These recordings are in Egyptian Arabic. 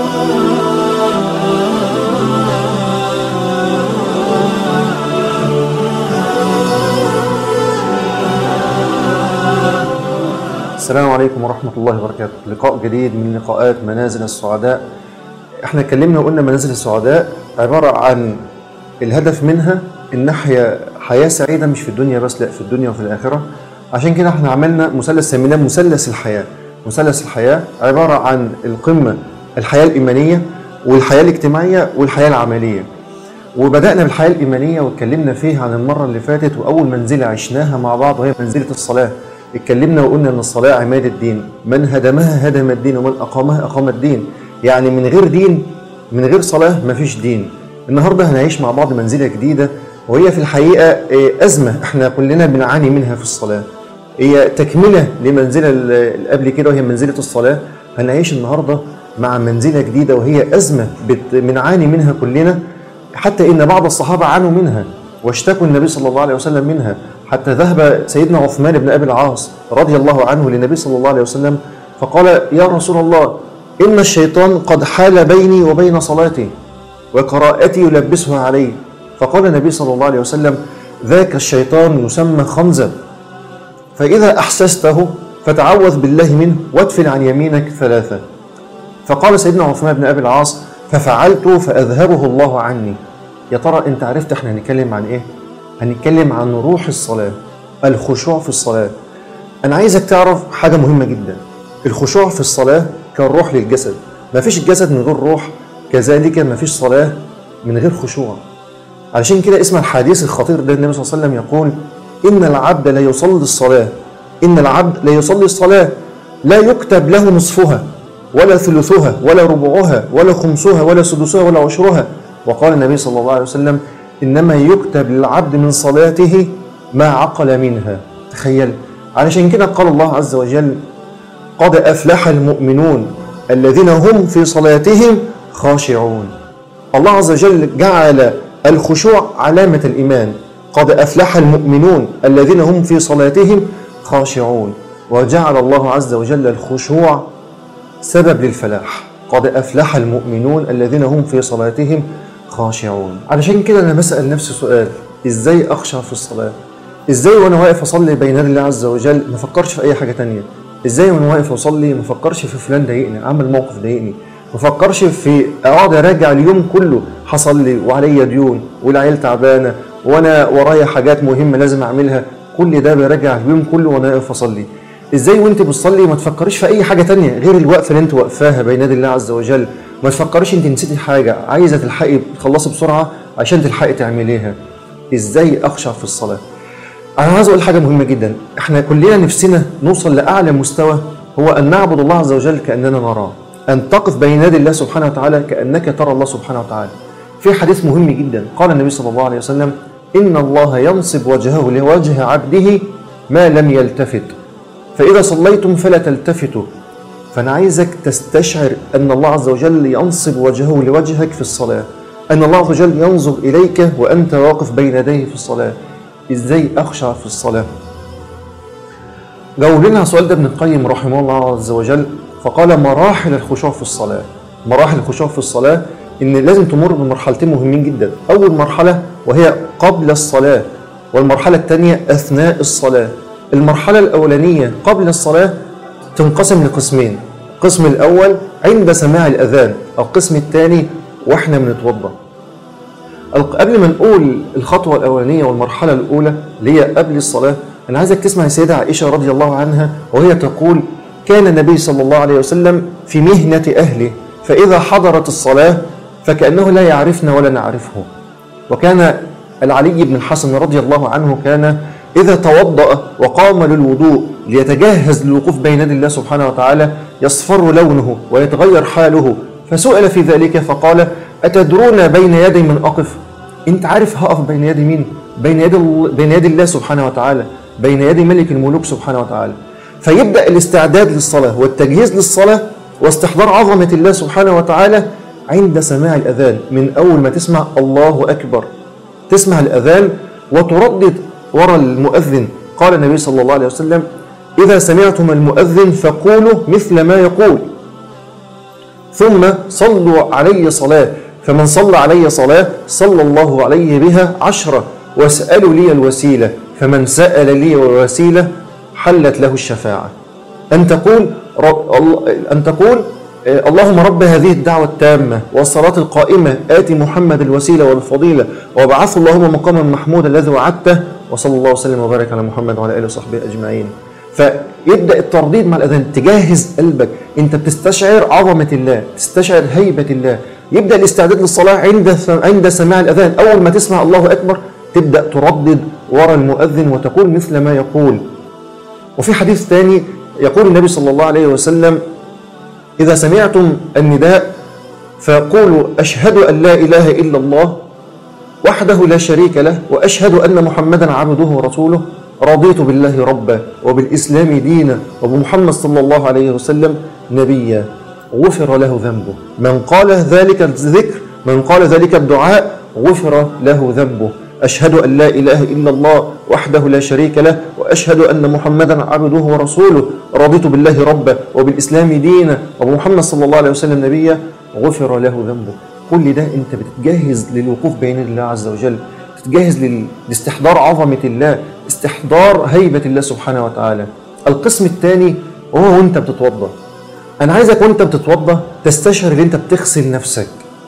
السلام عليكم ورحمة الله وبركاته لقاء جديد من لقاءات منازل السعداء احنا اتكلمنا وقلنا منازل السعداء عبارة عن الهدف منها ان نحيا حياة سعيدة مش في الدنيا بس لا في الدنيا وفي الآخرة عشان كده احنا عملنا مثلث سميناه مثلث الحياة مثلث الحياة عبارة عن القمة الحياة الإيمانية والحياة الاجتماعية والحياة العملية وبدأنا بالحياة الإيمانية واتكلمنا فيها عن المرة اللي فاتت وأول منزلة عشناها مع بعض وهي منزلة الصلاة اتكلمنا وقلنا ان الصلاه عماد الدين من هدمها هدم الدين ومن اقامها اقام الدين يعني من غير دين من غير صلاه مفيش دين النهارده هنعيش مع بعض منزله جديده وهي في الحقيقه ازمه احنا كلنا بنعاني منها في الصلاه هي تكمله لمنزله اللي قبل كده وهي منزله الصلاه هنعيش النهارده مع منزله جديده وهي ازمه بنعاني منها كلنا حتى ان بعض الصحابه عانوا منها واشتكوا النبي صلى الله عليه وسلم منها حتى ذهب سيدنا عثمان بن ابي العاص رضي الله عنه للنبي صلى الله عليه وسلم فقال يا رسول الله ان الشيطان قد حال بيني وبين صلاتي وقراءتي يلبسها علي فقال النبي صلى الله عليه وسلم ذاك الشيطان يسمى خنزب فاذا احسسته فتعوذ بالله منه وادفن عن يمينك ثلاثه فقال سيدنا عثمان بن ابي العاص ففعلت فاذهبه الله عني يا ترى انت عرفت احنا هنتكلم عن ايه هنتكلم عن روح الصلاة الخشوع في الصلاة أنا عايزك تعرف حاجة مهمة جدا الخشوع في الصلاة كالروح للجسد ما فيش الجسد من غير روح كذلك ما فيش صلاة من غير خشوع علشان كده اسم الحديث الخطير ده النبي صلى الله عليه وسلم يقول إن العبد لا يصلي الصلاة إن العبد لا يصلي الصلاة لا يكتب له نصفها ولا ثلثها ولا ربعها ولا خمسها ولا سدسها ولا عشرها وقال النبي صلى الله عليه وسلم إنما يكتب للعبد من صلاته ما عقل منها تخيل علشان كده قال الله عز وجل قد أفلح المؤمنون الذين هم في صلاتهم خاشعون الله عز وجل جعل الخشوع علامة الإيمان قد أفلح المؤمنون الذين هم في صلاتهم خاشعون وجعل الله عز وجل الخشوع سبب للفلاح قد أفلح المؤمنون الذين هم في صلاتهم خاشعون علشان كده انا بسال نفسي سؤال ازاي اخشع في الصلاه ازاي وانا واقف اصلي بين يدي الله عز وجل ما افكرش في اي حاجه تانية ازاي وانا واقف اصلي ما افكرش في فلان ضايقني عمل موقف ضايقني ما افكرش في اقعد اراجع اليوم كله حصل لي وعليا ديون والعيال تعبانه وانا ورايا حاجات مهمه لازم اعملها كل ده براجع اليوم كله وانا واقف اصلي ازاي وانت بتصلي ما تفكريش في اي حاجه تانية غير الوقفه اللي انت واقفاها بين يدي الله عز وجل ما تفكريش انت نسيتي حاجه عايزه تلحقي تخلصي بسرعه عشان تلحقي تعمليها ازاي اخشع في الصلاه انا عايز اقول حاجه مهمه جدا احنا كلنا نفسنا نوصل لاعلى مستوى هو ان نعبد الله عز وجل كاننا نراه ان تقف بين يدي الله سبحانه وتعالى كانك ترى الله سبحانه وتعالى في حديث مهم جدا قال النبي صلى الله عليه وسلم ان الله ينصب وجهه لوجه عبده ما لم يلتفت فاذا صليتم فلا تلتفتوا فأنا عايزك تستشعر أن الله عز وجل ينصب وجهه لوجهك في الصلاة أن الله عز وجل ينظر إليك وأنت واقف بين يديه في الصلاة إزاي أخشع في الصلاة جاوب لنا السؤال ده ابن القيم رحمه الله عز وجل فقال مراحل الخشوع في الصلاة مراحل الخشوع في الصلاة إن لازم تمر بمرحلتين مهمين جدا أول مرحلة وهي قبل الصلاة والمرحلة الثانية أثناء الصلاة المرحلة الأولانية قبل الصلاة تنقسم لقسمين القسم الأول عند سماع الأذان القسم الثاني وإحنا بنتوضأ قبل ما نقول الخطوة الأولانية والمرحلة الأولى اللي هي قبل الصلاة أنا عايزك تسمع السيدة عائشة رضي الله عنها وهي تقول كان النبي صلى الله عليه وسلم في مهنة أهله فإذا حضرت الصلاة فكأنه لا يعرفنا ولا نعرفه وكان العلي بن الحسن رضي الله عنه كان إذا توضأ وقام للوضوء ليتجهز للوقوف بين يدي الله سبحانه وتعالى يصفر لونه ويتغير حاله فسئل في ذلك فقال أتدرون بين يدي من أقف أنت عارف هقف بين يدي مين بين يدي, بين يدي الله سبحانه وتعالى بين يدي ملك الملوك سبحانه وتعالى فيبدأ الاستعداد للصلاة والتجهيز للصلاة واستحضار عظمة الله سبحانه وتعالى عند سماع الأذان من أول ما تسمع الله أكبر تسمع الأذان وتردد وراء المؤذن قال النبي صلى الله عليه وسلم إذا سمعتم المؤذن فقولوا مثل ما يقول ثم صلوا علي صلاة فمن صلى علي صلاة صلى الله عليه بها عشرة واسألوا لي الوسيلة فمن سأل لي الوسيلة حلت له الشفاعة أن تقول أن تقول آه، اللهم رب هذه الدعوة التامة والصلاة القائمة آتي محمد الوسيلة والفضيلة وابعث اللهم مقاما محمودا الذي وعدته وصلى الله وسلم وبارك على محمد وعلى آله وصحبه أجمعين فيبدأ الترديد مع الأذان تجهز قلبك أنت بتستشعر عظمة الله تستشعر هيبة الله يبدأ الاستعداد للصلاة عند عند سماع الأذان أول ما تسمع الله أكبر تبدأ تردد ورا المؤذن وتقول مثل ما يقول وفي حديث ثاني يقول النبي صلى الله عليه وسلم إذا سمعتم النداء فقولوا أشهد أن لا إله إلا الله وحده لا شريك له وأشهد أن محمدا عبده ورسوله رضيت بالله ربا وبالإسلام دينا وبمحمد صلى الله عليه وسلم نبيا غفر له ذنبه من قال ذلك الذكر من قال ذلك الدعاء غفر له ذنبه أشهد أن لا إله إلا الله وحده لا شريك له وأشهد أن محمدا عبده ورسوله رضيت بالله ربا وبالإسلام دينا وبمحمد صلى الله عليه وسلم نبيا غفر له ذنبه كل ده أنت بتتجهز للوقوف بين الله عز وجل تتجهز لاستحضار عظمة الله استحضار هيبة الله سبحانه وتعالى القسم الثاني هو وانت بتتوضا انا عايزك وانت بتتوضا تستشعر ان انت بتغسل نفسك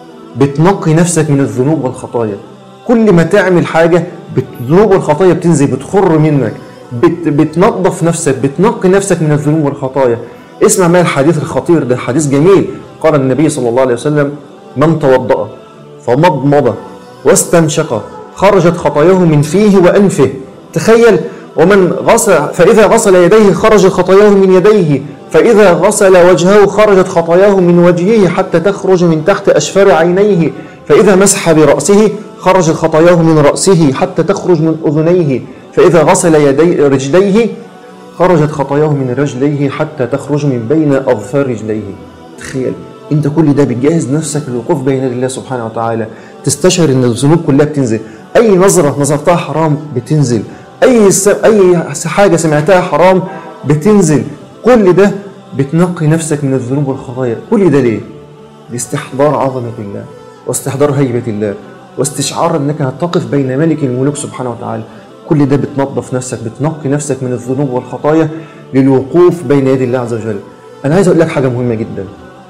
بتنقي نفسك من الذنوب والخطايا كل ما تعمل حاجه الذنوب والخطايا بتنزل بتخر منك بت بتنظف نفسك بتنقي نفسك من الذنوب والخطايا اسمع معايا الحديث الخطير ده حديث جميل قال النبي صلى الله عليه وسلم من توضأ فمضمض واستنشق خرجت خطاياه من فيه وأنفه تخيل ومن غسل فإذا غسل يديه خرجت خطاياه من يديه فإذا غسل وجهه خرجت خطاياه من وجهه حتى تخرج من تحت أشفار عينيه فإذا مسح برأسه خرجت خطاياه من رأسه حتى تخرج من أذنيه فإذا غسل يدي رجليه خرجت خطاياه من رجليه حتى تخرج من بين أظفار رجليه تخيل انت كل ده بتجهز نفسك للوقوف بين الله سبحانه وتعالى تستشعر ان الذنوب كلها بتنزل اي نظره نظرتها حرام بتنزل اي اي حاجه سمعتها حرام بتنزل كل ده بتنقي نفسك من الذنوب والخطايا كل ده ليه لاستحضار عظمه الله واستحضار هيبه الله واستشعار انك هتقف بين ملك الملوك سبحانه وتعالى كل ده بتنظف نفسك بتنقي نفسك من الذنوب والخطايا للوقوف بين يدي الله عز وجل انا عايز اقول لك حاجه مهمه جدا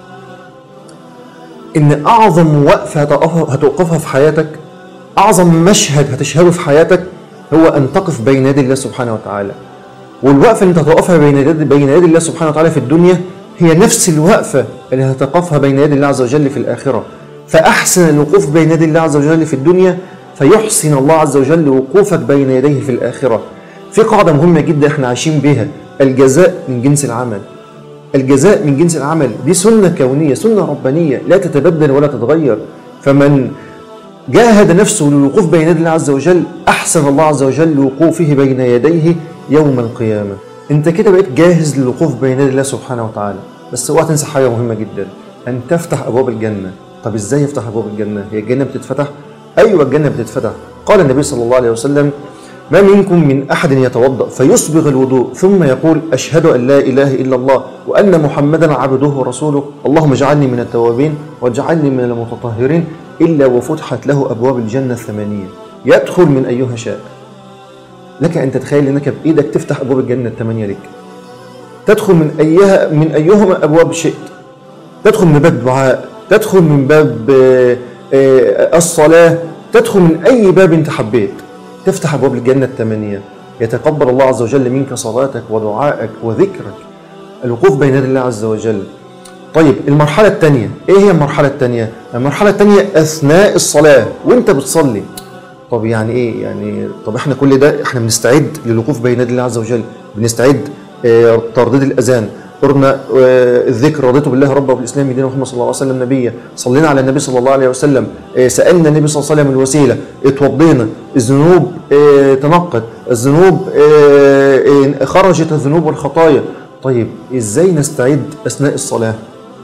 ان اعظم وقفه هتوقفها في حياتك اعظم مشهد هتشهده في حياتك هو ان تقف بين يدي الله سبحانه وتعالى والوقفه اللي انت هتقفها بين يدي بين يدي الله سبحانه وتعالى في الدنيا هي نفس الوقفه اللي هتقفها بين يدي الله عز وجل في الاخره فاحسن الوقوف بين يدي الله عز وجل في الدنيا فيحسن الله عز وجل وقوفك بين يديه في الاخره في قاعده مهمه جدا احنا عايشين بها الجزاء من جنس العمل الجزاء من جنس العمل دي سنه كونيه سنه ربانيه لا تتبدل ولا تتغير فمن جاهد نفسه للوقوف بين يدي الله عز وجل أحسن الله عز وجل وقوفه بين يديه يوم القيامة أنت كده بقيت جاهز للوقوف بين يدي الله سبحانه وتعالى بس اوعى تنسى حاجة مهمة جدا أن تفتح أبواب الجنة طب إزاي يفتح أبواب الجنة؟ هي الجنة بتتفتح؟ أيوة الجنة بتتفتح قال النبي صلى الله عليه وسلم ما منكم من أحد يتوضأ فيسبغ الوضوء ثم يقول أشهد أن لا إله إلا الله وأن محمدا عبده ورسوله اللهم اجعلني من التوابين واجعلني من المتطهرين إلا وفتحت له أبواب الجنة الثمانية يدخل من أيها شاء لك أن تتخيل أنك بإيدك تفتح أبواب الجنة الثمانية لك تدخل من أيها من أيهما أبواب شئت تدخل من باب الدعاء تدخل من باب آه، آه، الصلاة تدخل من أي باب أنت حبيت تفتح أبواب الجنة الثمانية يتقبل الله عز وجل منك صلاتك ودعائك وذكرك الوقوف بين يدي الله عز وجل طيب المرحلة الثانية ايه هي المرحلة الثانية؟ المرحلة الثانية اثناء الصلاة وانت بتصلي طب يعني ايه؟ يعني طب احنا كل ده احنا بنستعد للوقوف بين يدي الله عز وجل بنستعد اه ترديد الاذان قرنا اه الذكر رضيت بالله ربا وبالاسلام دين محمد صلى الله عليه وسلم نبيا صلينا على النبي صلى الله عليه وسلم اه سالنا النبي صلى الله عليه وسلم الوسيله اتوضينا الذنوب اه تنقت الذنوب اه اه خرجت الذنوب والخطايا طيب ازاي نستعد اثناء الصلاه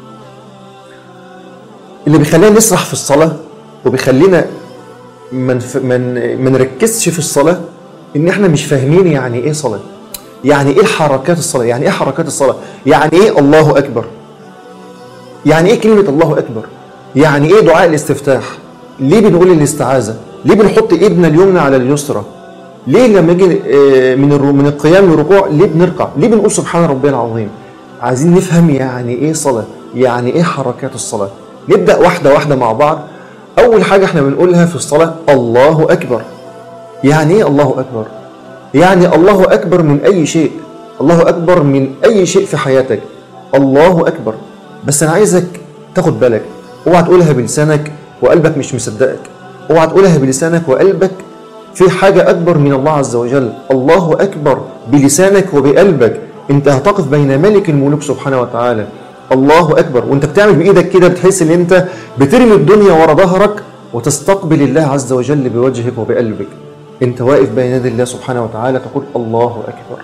اللي بيخلينا نسرح في الصلاه وبيخلينا من من ما نركزش في الصلاه ان احنا مش فاهمين يعني ايه صلاه يعني ايه حركات الصلاه يعني ايه حركات الصلاه يعني ايه الله اكبر يعني ايه كلمه الله اكبر يعني ايه دعاء الاستفتاح ليه بنقول الاستعاذه ليه بنحط ايدنا اليمنى على اليسرى ليه لما يجي آه، من الرو- من القيام للركوع ليه بنركع ليه بنقول سبحان ربي العظيم عايزين نفهم يعني ايه صلاه يعني ايه حركات الصلاه نبدا واحده واحده مع بعض اول حاجه احنا بنقولها في الصلاه الله اكبر يعني ايه الله اكبر يعني الله اكبر من اي شيء الله اكبر من اي شيء في حياتك الله اكبر بس انا عايزك تاخد بالك اوعى تقولها بلسانك وقلبك مش مصدقك اوعى تقولها بلسانك وقلبك في حاجة أكبر من الله عز وجل الله أكبر بلسانك وبقلبك أنت هتقف بين ملك الملوك سبحانه وتعالى الله أكبر وأنت بتعمل بإيدك كده بتحس إن أنت بترمي الدنيا ورا ظهرك وتستقبل الله عز وجل بوجهك وبقلبك أنت واقف بين يدي الله سبحانه وتعالى تقول الله أكبر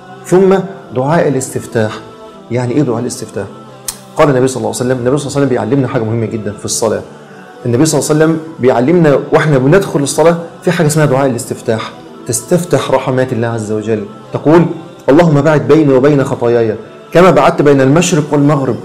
ثم دعاء الاستفتاح يعني ايه دعاء الاستفتاح قال النبي صلى الله عليه وسلم النبي صلى الله عليه وسلم بيعلمنا حاجه مهمه جدا في الصلاه النبي صلى الله عليه وسلم بيعلمنا واحنا بندخل الصلاه في حاجه اسمها دعاء الاستفتاح تستفتح رحمات الله عز وجل تقول اللهم باعد بيني وبين خطاياي كما بعدت بين المشرق والمغرب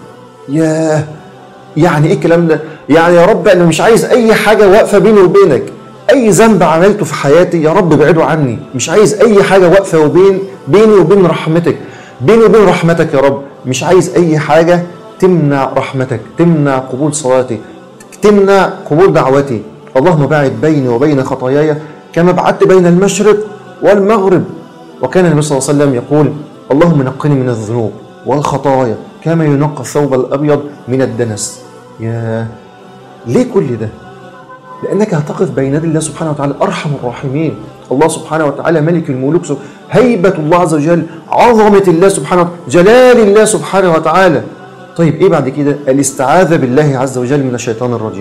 ياه يعني ايه الكلام ده؟ يعني يا رب انا مش عايز اي حاجه واقفه بيني وبينك اي ذنب عملته في حياتي يا رب ابعده عني مش عايز اي حاجه واقفه وبين بيني وبين رحمتك بيني وبين رحمتك يا رب مش عايز اي حاجه تمنع رحمتك تمنع قبول صلاتي تمنع قبول دعوتي اللهم باعد بيني وبين خطاياي كما بعدت بين المشرق والمغرب وكان النبي صلى الله عليه وسلم يقول اللهم نقني من الذنوب والخطايا كما ينقى الثوب الابيض من الدنس يا ليه كل ده لانك هتقف بين يدي الله سبحانه وتعالى ارحم الراحمين الله سبحانه وتعالى ملك الملوك سب- هيبه الله عز وجل عظمه الله سبحانه وتعالى جلال الله سبحانه وتعالى طيب ايه بعد كده الاستعاذه بالله عز وجل من الشيطان الرجيم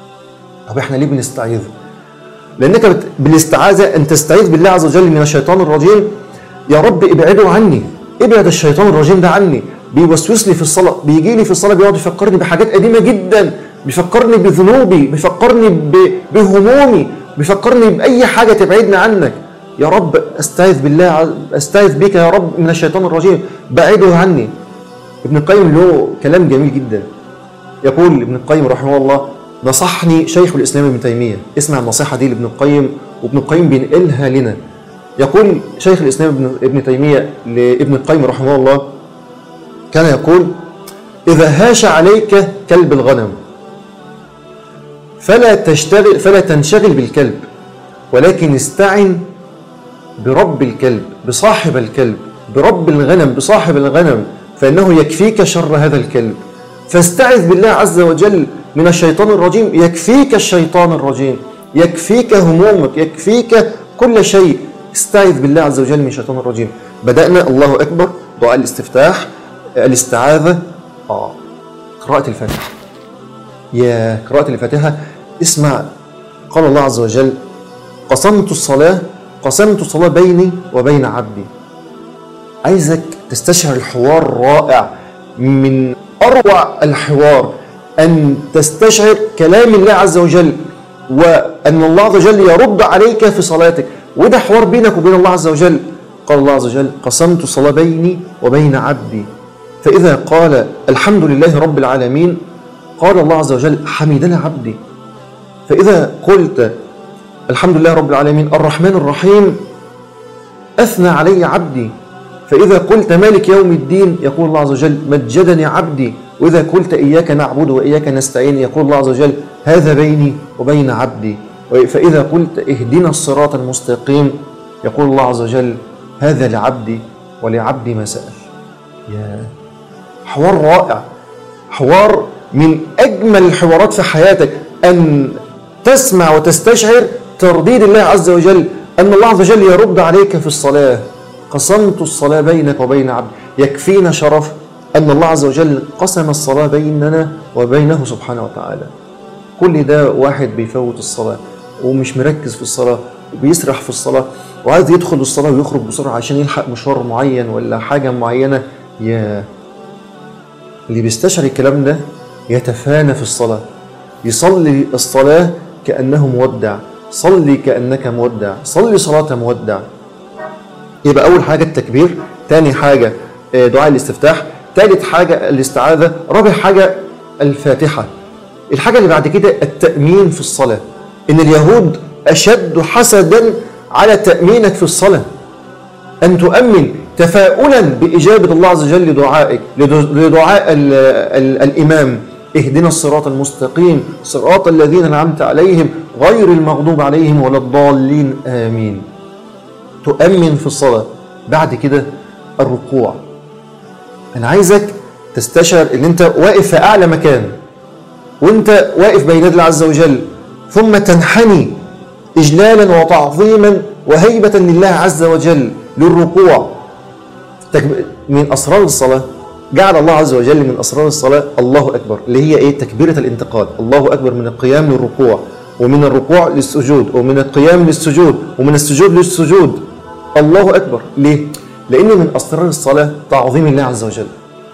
طب احنا ليه بنستعيذ لانك بت... بالاستعاذه ان تستعيذ بالله عز وجل من الشيطان الرجيم يا رب ابعده عني ابعد الشيطان الرجيم ده عني بيوسوس لي في الصلاه بيجي لي في الصلاه بيقعد يفكرني بحاجات قديمه جدا بيفكرني بذنوبي بيفكرني ب... بهمومي بيفكرني باي حاجه تبعدني عنك يا رب استعيذ بالله ع- استعيذ بك يا رب من الشيطان الرجيم بعده عني ابن القيم له كلام جميل جدا يقول ابن القيم رحمه الله نصحني شيخ الاسلام ابن تيميه اسمع النصيحه دي لابن القيم وابن القيم بينقلها لنا يقول شيخ الاسلام ابن ابن تيميه لابن القيم رحمه الله كان يقول اذا هاش عليك كلب الغنم فلا تشتغل فلا تنشغل بالكلب ولكن استعن برب الكلب بصاحب الكلب برب الغنم بصاحب الغنم فإنه يكفيك شر هذا الكلب فاستعذ بالله عز وجل من الشيطان الرجيم يكفيك الشيطان الرجيم يكفيك همومك يكفيك كل شيء استعذ بالله عز وجل من الشيطان الرجيم بدأنا الله أكبر دعاء الاستفتاح الاستعاذة آه قراءة الفاتحة يا قراءة الفاتحة اسمع قال الله عز وجل قسمت الصلاة قسمت الصلاة بيني وبين عبدي عايزك تستشعر الحوار رائع من أروع الحوار أن تستشعر كلام الله عز وجل وأن الله عز وجل يرد عليك في صلاتك وده حوار بينك وبين الله عز وجل قال الله عز وجل قسمت الصلاة بيني وبين عبدي فإذا قال الحمد لله رب العالمين قال الله عز وجل حمدنا عبدي فإذا قلت الحمد لله رب العالمين الرحمن الرحيم أثنى علي عبدي فإذا قلت مالك يوم الدين يقول الله عز وجل مجدني عبدي وإذا قلت إياك نعبد وإياك نستعين يقول الله عز وجل هذا بيني وبين عبدي فإذا قلت اهدنا الصراط المستقيم يقول الله عز وجل هذا لعبدي ولعبدي ما سأل يا حوار رائع حوار من أجمل الحوارات في حياتك أن تسمع وتستشعر ترديد الله عز وجل أن الله عز وجل يرد عليك في الصلاة قسمت الصلاة بينك وبين عبد يكفينا شرف أن الله عز وجل قسم الصلاة بيننا وبينه سبحانه وتعالى كل ده واحد بيفوت الصلاة ومش مركز في الصلاة وبيسرح في الصلاة وعايز يدخل الصلاة ويخرج بسرعة عشان يلحق مشوار معين ولا حاجة معينة يا اللي بيستشعر الكلام ده يتفانى في الصلاة يصلي الصلاة كأنه مودع صلي كأنك مودع صلي صلاة مودع يبقى أول حاجة التكبير تاني حاجة دعاء الاستفتاح ثالث حاجة الاستعاذة رابع حاجة الفاتحة الحاجة اللي بعد كده التأمين في الصلاة إن اليهود أشد حسدا على تأمينك في الصلاة أن تؤمن تفاؤلا بإجابة الله عز وجل لدعائك لدعاء ال ال الإمام اهدنا الصراط المستقيم صراط الذين أنعمت عليهم غير المغضوب عليهم ولا الضالين آمين تؤمن في الصلاة بعد كده الركوع أنا عايزك تستشعر إن أنت واقف في أعلى مكان وأنت واقف بين يد الله عز وجل ثم تنحني إجلالا وتعظيما وهيبة لله عز وجل للركوع من أسرار الصلاة جعل الله عز وجل من أسرار الصلاة الله أكبر اللي هي إيه تكبيرة الانتقال الله أكبر من القيام للركوع ومن الركوع للسجود ومن القيام للسجود ومن السجود للسجود الله أكبر ليه؟ لأنه من أسرار الصلاة تعظيم الله عز وجل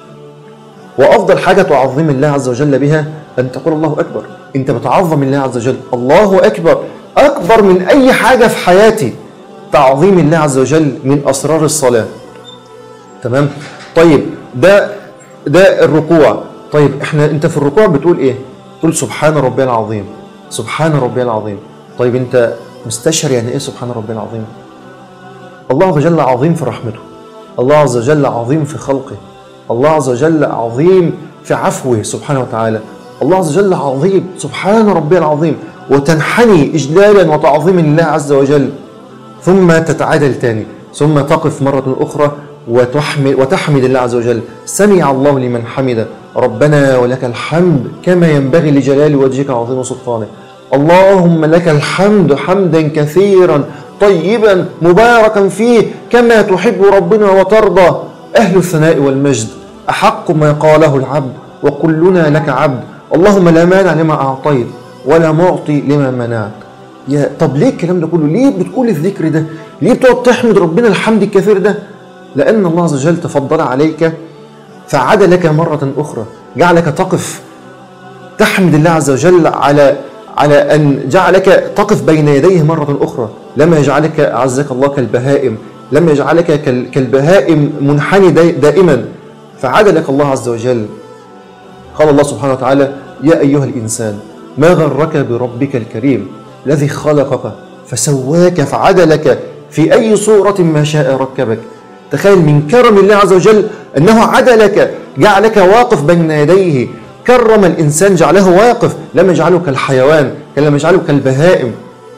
وأفضل حاجة تعظيم الله عز وجل بها أن تقول الله أكبر أنت بتعظم الله عز وجل الله أكبر أكبر من أي حاجة في حياتي تعظيم الله عز وجل من أسرار الصلاة تمام طيب ده ده الركوع طيب احنا انت في الركوع بتقول ايه تقول سبحان ربي العظيم سبحان ربي العظيم طيب انت مستشعر يعني ايه سبحان ربي العظيم الله عز وجل عظيم في رحمته الله عز وجل عظيم في خلقه الله عز وجل عظيم في عفوه سبحانه وتعالى الله عز وجل عظيم سبحان ربي العظيم وتنحني إجلالا وتعظيما لله عز وجل ثم تتعادل تاني ثم تقف مرة أخرى وتحمد, وتحمد الله عز وجل سمع الله لمن حمد ربنا ولك الحمد كما ينبغي لجلال وجهك وعظيم سلطانك اللهم لك الحمد حمدا كثيرا طيبا مباركا فيه كما تحب ربنا وترضى أهل الثناء والمجد أحق ما قاله العبد وكلنا لك عبد اللهم لا مانع لما أعطيت ولا معطي لما منعت يا طب ليه الكلام ده كله ليه بتقول الذكر ده ليه بتقعد تحمد ربنا الحمد الكثير ده لأن الله عز وجل تفضل عليك فعاد لك مرة أخرى جعلك تقف تحمد الله عز وجل على على أن جعلك تقف بين يديه مرة أخرى لم يجعلك أعزك الله كالبهائم لم يجعلك كالبهائم منحني دائما فعاد لك الله عز وجل قال الله سبحانه وتعالى يا أيها الإنسان ما غرك بربك الكريم الذي خلقك فسواك فعدلك في أي صورة ما شاء ركبك تخيل من كرم الله عز وجل أنه عدلك جعلك واقف بين يديه كرم الإنسان جعله واقف لم يجعله كالحيوان لم يجعله كالبهائم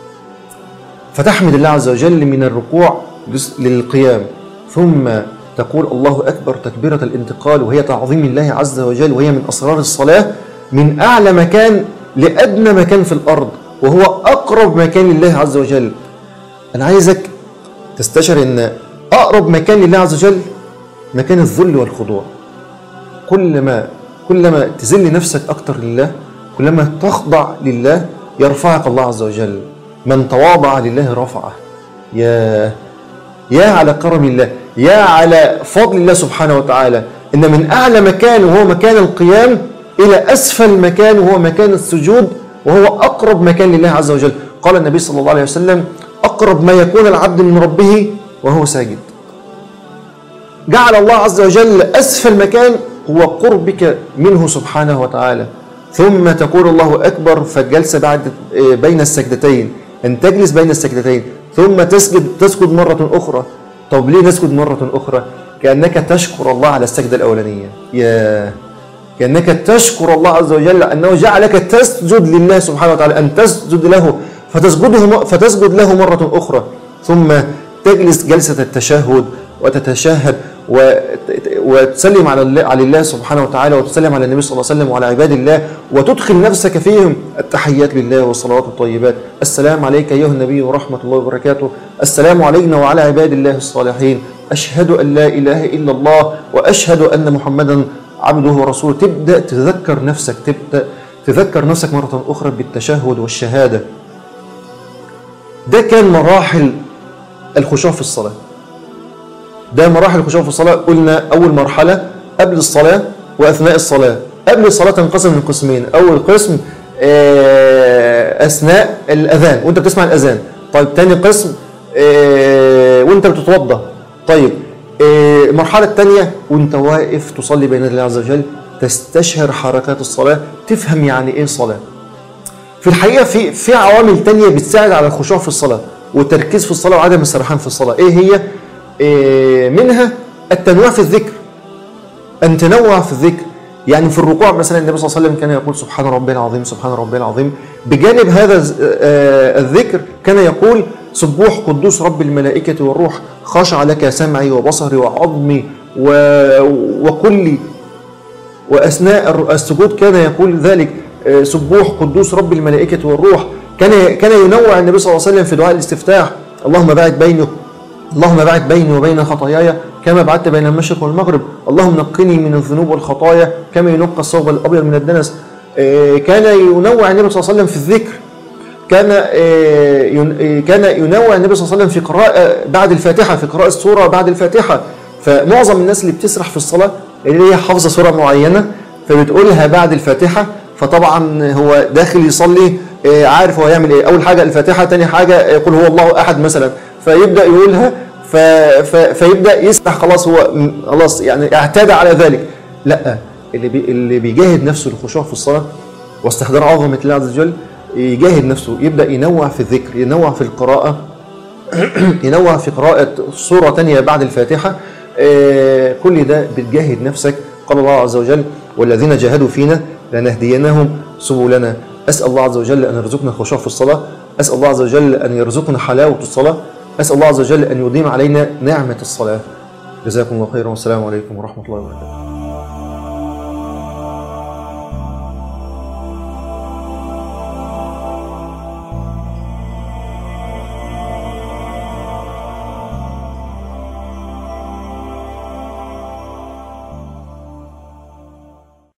فتحمد الله عز وجل من الركوع للقيام ثم تقول الله أكبر تكبيرة الانتقال وهي تعظيم الله عز وجل وهي من أسرار الصلاة من أعلى مكان لأدنى مكان في الأرض وهو أقرب مكان لله عز وجل أنا عايزك تستشعر أن أقرب مكان لله عز وجل مكان الذل والخضوع كلما كلما تذل نفسك أكتر لله كلما تخضع لله يرفعك الله عز وجل من تواضع لله رفعه يا يا على كرم الله يا على فضل الله سبحانه وتعالى إن من أعلى مكان وهو مكان القيام إلى أسفل مكان وهو مكان السجود وهو أقرب مكان لله عز وجل قال النبي صلى الله عليه وسلم أقرب ما يكون العبد من ربه وهو ساجد جعل الله عز وجل أسفل مكان هو قربك منه سبحانه وتعالى ثم تقول الله أكبر فالجلسة بعد بين السجدتين أن تجلس بين السجدتين ثم تسجد تسجد مرة أخرى طب ليه نسجد مرة أخرى كأنك تشكر الله على السجدة الأولانية يا كأنك تشكر الله عز وجل أنه جعلك تسجد لله سبحانه وتعالى أن تسجد له فتسجده فتسجد له مرة أخرى ثم تجلس جلسة التشهد وتتشهد وتسلم على الله على الله سبحانه وتعالى وتسلم على النبي صلى الله عليه وسلم وعلى عباد الله وتدخل نفسك فيهم التحيات لله والصلوات الطيبات السلام عليك ايها النبي ورحمه الله وبركاته السلام علينا وعلى عباد الله الصالحين اشهد ان لا اله الا الله واشهد ان محمدا عبده ورسوله تبدا تذكر نفسك تبدا تذكر نفسك مره اخرى بالتشهد والشهاده ده كان مراحل الخشوع في الصلاه ده مراحل الخشوع في الصلاة قلنا أول مرحلة قبل الصلاة وأثناء الصلاة قبل الصلاة تنقسم من قسمين أول قسم أثناء الأذان وأنت بتسمع الأذان طيب تاني قسم وأنت بتتوضأ طيب المرحلة الثانية وأنت واقف تصلي بين الله عز وجل تستشعر حركات الصلاة تفهم يعني إيه صلاة في الحقيقة في في عوامل تانية بتساعد على الخشوع في الصلاة والتركيز في الصلاة وعدم السرحان في الصلاة إيه هي؟ إيه منها التنويع في الذكر أن تنوع في الذكر يعني في الركوع مثلا النبي صلى الله عليه وسلم كان يقول سبحان ربي العظيم سبحان ربي العظيم بجانب هذا الز- آه، الذكر كان يقول سبوح قدوس رب الملائكة والروح خاشع لك سمعي وبصري وعظمي و- وكلي واثناء السجود كان يقول ذلك آه، سبوح قدوس رب الملائكه والروح كان كان ينوع النبي صلى الله عليه وسلم في دعاء الاستفتاح اللهم باعد بيني اللهم باعد بيني وبين خطاياي كما بعدت بين المشرق والمغرب اللهم نقني من الذنوب والخطايا كما ينقى الثوب الابيض من الدنس آه، كان ينوع النبي صلى الله عليه وسلم في الذكر كان آه، ين- آه، كان ينوع النبي صلى الله عليه وسلم في قراءة بعد الفاتحة في قراءة سورة بعد الفاتحة فمعظم الناس اللي بتسرح في الصلاة اللي هي حافظة سورة معينة فبتقولها بعد الفاتحة فطبعا هو داخل يصلي آه، عارف هو هيعمل ايه اول حاجة الفاتحة تاني حاجة آه، قل هو الله احد مثلا فيبدأ يقولها ف... ف... فيبدأ يسرح خلاص هو م- خلاص يعني اعتاد على ذلك لا اللي بي... اللي بيجاهد نفسه للخشوع في الصلاة واستحضار عظمة الله عز وجل يجاهد نفسه يبدأ ينوع في الذكر ينوع في القراءة ينوع في قراءة سورة تانية بعد الفاتحة آه، كل ده بتجاهد نفسك قال الله عز وجل والذين جاهدوا فينا لنهدينهم سبلنا أسأل الله عز وجل أن يرزقنا الخشوع في الصلاة أسأل الله عز وجل أن يرزقنا حلاوة الصلاة أسأل الله عز وجل أن يديم علينا نعمة الصلاة جزاكم الله خيرا والسلام عليكم ورحمة الله وبركاته